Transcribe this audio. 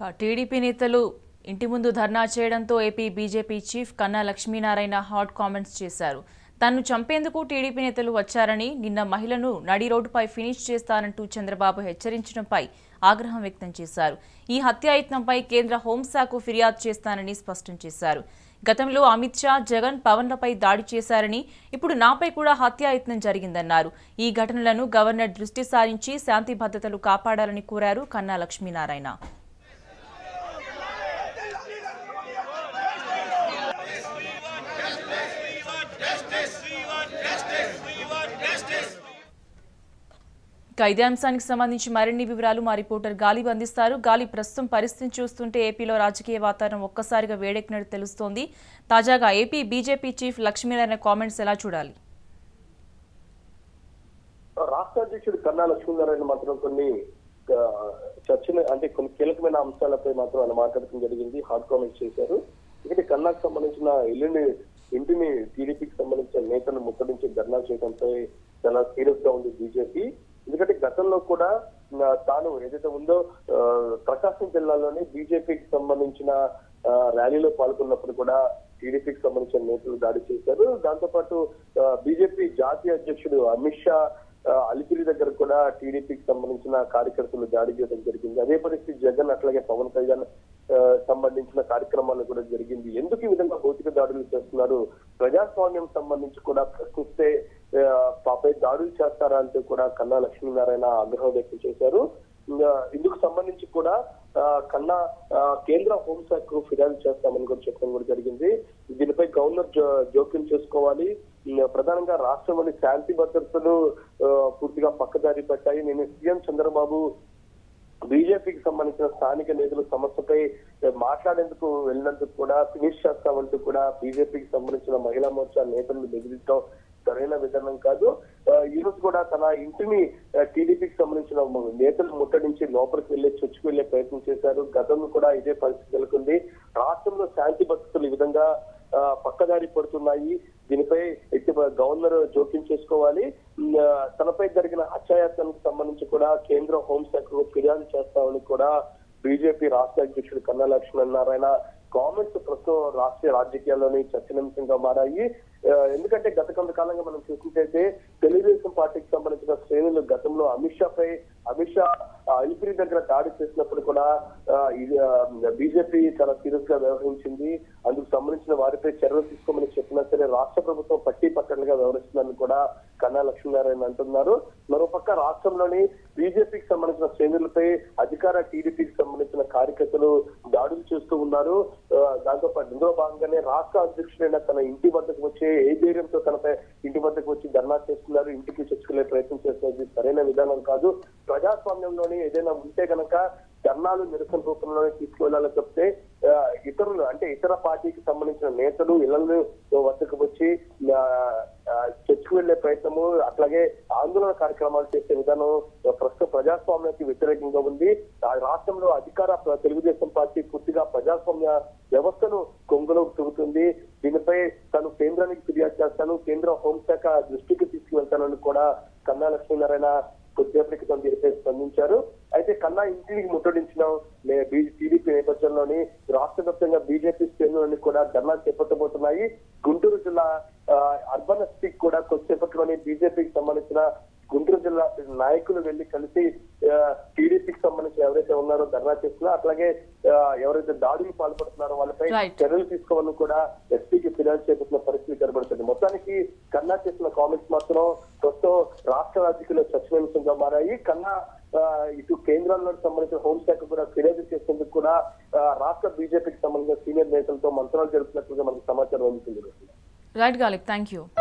ఇక టీడీపీ నేతలు ఇంటి ముందు ధర్నా చేయడంతో ఏపీ బీజేపీ చీఫ్ కన్నా లక్ష్మీనారాయణ హాట్ కామెంట్స్ చేశారు తన్ను చంపేందుకు టీడీపీ నేతలు వచ్చారని నిన్న మహిళను నడి రోడ్డుపై ఫినిష్ చేస్తానంటూ చంద్రబాబు హెచ్చరించడంపై ఆగ్రహం వ్యక్తం చేశారు ఈ హత్యాయత్నంపై కేంద్ర హోంశాఖకు ఫిర్యాదు చేస్తానని స్పష్టం చేశారు గతంలో అమిత్ షా జగన్ పవన్లపై దాడి చేశారని ఇప్పుడు నాపై కూడా హత్యాయత్నం జరిగిందన్నారు ఈ ఘటనలను గవర్నర్ దృష్టి సారించి శాంతి భద్రతలు కాపాడాలని కోరారు కన్నా లక్ష్మీనారాయణ ఇక ఇదే అంశానికి సంబంధించి మరిన్ని వివరాలు మా రిపోర్టర్ గాలి అందిస్తారు గాలి ప్రస్తుతం పరిస్థితిని చూస్తుంటే ఏపీలో రాజకీయ వాతావరణం ఒక్కసారిగా వేడెక్కినట్టు తెలుస్తోంది తాజాగా AP BJP chief Lakshminarayana comments ఎలా చూడాలి రాష్ట్ర అధ్యక్షుడు కన్నా లక్ష్మీనారాయణ మాత్రం కొన్ని ఆ, చర్చలు అంటే కొన్ని కీలకమైన అంశాలపై మాత్రం ఆయన మాట్లాడటం జరిగింది హాట్ కామెంట్స్ చేశారు ఇక్కడ కన్నాకు సంబంధించిన ఇల్లుని ఇంటిని టీడీపీకి సంబంధించిన నేతలు ముట్టడించి ధర్నా చేయడంపై చాలా సీరియస్ గా ఉంది బీజేపీ ఎందుకంటే గతంలో కూడా ఆ, తాను ఏదైతే ఉందో ఆ, ప్రకాశం జిల్లాలోని బీజేపీకి సంబంధించిన ఆ, ర్యాలీలో పాల్గొన్నప్పుడు కూడా టీడీపీకి సంబంధించిన నేతలు దాడి చేశారు దాంతోపాటు బీజేపీ జాతీయ అధ్యక్షుడు అమిత్ షా ఆ, అలిపిరి దగ్గర కూడా టీడీపీకి సంబంధించిన కార్యకర్తలు దాడి చేయడం జరిగింది అదే పరిస్థితి జగన్ అట్లాగే పవన్ కళ్యాణ్ ఆ, సంబంధించిన కార్యక్రమాలు కూడా జరిగింది ఎందుకు ఈ విధంగా భౌతిక దాడులు చేస్తున్నారు ప్రజాస్వామ్యం సంబంధించి కూడా ప్రశ్నిస్తే ఆ, పాపై దాడులు చేస్తారా అంటూ కూడా కన్నా లక్ష్మీనారాయణ ఆగ్రహం వ్యక్తం చేశారు ఇంకా ఇందుకు సంబంధించి కూడా ఆ, కన్నా ఆ, కేంద్ర హోంశాఖకు ఫిర్యాదు చేస్తామని కూడా చెప్పడం కూడా జరిగింది దీనిపై గవర్నర్ జో- జోక్యం చేసుకోవాలి ఇంకా ప్రధానంగా రాష్ట్రంలోని శాంతి భద్రతలు ఆ, పూర్తిగా పక్కదారి పట్టాయి నేను సీఎం చంద్రబాబు బీజేపీకి సంబంధించిన స్థానిక నేతల సమస్యపై మాట్లాడేందుకు వెళ్ళినందుకు కూడా ఫినిష్ చేస్తామంటూ కూడా బీజేపీకి సంబంధించిన మహిళా మోర్చా నేతలను బెదిరించడం సరైన విధానం కాదు ఆ, ఈ రోజు కూడా తన ఇంటిని టీడీపీకి సంబంధించిన నేతలు ముట్టడించి లోపలికి వెళ్లి చొచ్చుకు వెళ్లే ప్రయత్నం చేశారు గతంలో కూడా ఇదే పరిస్థితి నెలకొంది రాష్ట్రంలో శాంతి భద్రతలు ఈ విధంగా ఆ, పక్కదారి పడుతున్నాయి దీనిపై ఎట్టి గవర్నర్ జోక్యం చేసుకోవాలి ఉమ్, ఆ, తనపై జరిగిన హత్యాయత్నానికి సంబంధించి కూడా కేంద్ర హోంశాఖకు ఫిర్యాదు చేస్తామని కూడా బీజేపీ రాష్ట్ర అధ్యక్షుడు కన్నా లక్ష్మీనారాయణ కామెంట్స్ ప్రస్తుతం రాష్ట్రీయ రాజకీయాల్లోని చర్చనీయాంశంగా మారాయి ఆ, ఎందుకంటే గత కొంతకాలంగా మనం చూసినట్టయితే తెలుగుదేశం పార్టీకి సంబంధించిన శ్రేణులు గతంలో అమిత్ షా పై అమిత్ షా ఆ, అలిపిరి దగ్గర దాడి చేసినప్పుడు కూడా ఆ, ఇది బీజేపీ చాలా సీరియస్ గా వ్యవహరించింది అందుకు సంబంధించిన వారిపై చర్యలు తీసుకోమని చెప్పినా సరే రాష్ట్ర ప్రభుత్వం పట్టి పట్టలుగా వ్యవహరిస్తుందని కూడా కన్నా లక్ష్మీనారాయణ అంటున్నారు మరోపక్క రాష్ట్రంలోని బీజేపీకి సంబంధించిన శ్రేణులపై అధికార టీడీపీకి సంబంధించిన కార్యకర్తలు దాడులు చేస్తూ ఉన్నారు ఆ, దాంతో పాటు ఇందులో భాగంగానే రాష్ట్ర అధ్యక్షుడైన తన ఇంటి వద్దకు వచ్చి ఏ ధైర్యంతో తనపై ఇంటి వద్దకు వచ్చి ధర్నా చేస్తున్నారు ఇంటికి చర్చకులే ప్రయత్నం చేస్తున్నది సరైన విధానం కాదు ప్రజాస్వామ్యంలోని ఏదైనా ఉంటే గనక ధర్నాలు నిరసన రూపంలోనే తీసుకువెళ్లాలని చెప్తే ఆ, ఇతరులు అంటే ఇతర పార్టీకి సంబంధించిన నేతలు ఇళ్లను వద్దకు వచ్చి ఆ, ఆ, చర్చకు వెళ్లే ప్రయత్నము అట్లాగే ఆందోళన కార్యక్రమాలు చేసే విధానం ప్రస్తుత ప్రజాస్వామ్యానికి వ్యతిరేకంగా ఉంది ఆ రాష్ట్రంలో అధికార ప్ర- తెలుగుదేశం పార్టీ పూర్తిగా ప్రజాస్వామ్య వ్యవస్థను కొంగులోకి తిరుగుతుంది దీనిపై తను కేంద్రానికి ఫిర్యాదు చేస్తాను కేంద్ర హోంశాఖ దృష్టికి తీసుకువెళ్తానని కూడా కన్నా లక్ష్మీనారాయణ కొద్దిసేపటి క్రితం దీనిపై స్పందించారు అయితే కన్నా ఇంటికి ముట్టడించిన టీడీపీ నేపథ్యంలోని రాష్ట్ర వ్యాప్తంగా బీజేపీ శ్రేణులన్నీ కూడా ధర్నా చేపట్టబోతున్నాయి గుంటూరు జిల్లా ఆ, అర్బన్ ఎస్పీకి కూడా కొద్దిసేపట్లోని బీజేపీకి సంబంధించిన గుంటూరు జిల్లా నాయకులు వెళ్లి కలిసి ఆ, టీడీపీకి సంబంధించి ఎవరైతే ఉన్నారో ధర్నా చేస్తున్నారో అట్లాగే ఆ, ఎవరైతే దాడులు పాల్పడుతున్నారో వాళ్ళపై Right. చర్యలు తీసుకోవాలని కూడా ఎస్పీకి ఫిర్యాదు చేపట్టిన పరిస్థితి కనబడుతుంది మొత్తానికి కన్నా చేసిన కామెంట్స్ మాత్రం ప్రస్తుతం రాష్ట్ర రాజకీయాల్లో చర్చనీయాంశంగా మారాయి కన్నా ఆ, ఇటు కేంద్రంలో సంబంధించిన హోంశాఖ కూడా ఫిర్యాదు చేసేందుకు కూడా ఆ, రాష్ట్ర బీజేపీకి సంబంధించిన సీనియర్ నేతలతో మంత్రాలు జరుపుతున్నట్లుగా మనకు సమాచారం అందుతుంది రైట్ గాలిబ్ థ్యాంక్ యూ